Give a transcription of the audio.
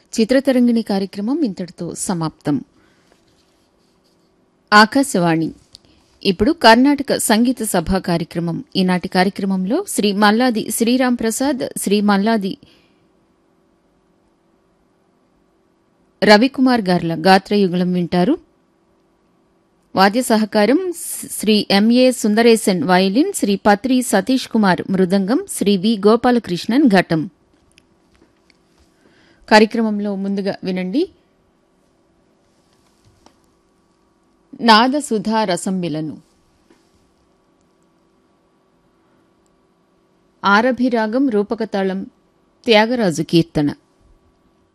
చిత్రతరంగిణి కార్యక్రమం ఇంతటితో సమాప్తం ఆకాశవాణి ఇప్పుడు కర్ణాటక సంగీత సభ కార్యక్రమం ఈనాటి కార్యక్రమంలో శ్రీ మల్లాది శ్రీరాం ప్రసాద్ శ్రీ మల్లాది రవికుమార్ గార్ల గాత్రయుగళం వింటారు వాద్య సహకారం శ్రీ ఎంఏ సుందరేశన్ వయలిన్ శ్రీ పత్రి సతీష్ కుమార్ మృదంగం శ్రీ వి గోపాలకృష్ణన్ ఘటం కార్యక్రమంలో ముందుగా వినండి నాదసుధా రసంబిలను ఆరభిరాగం రూపకతాళం త్యాగరాజు కీర్తన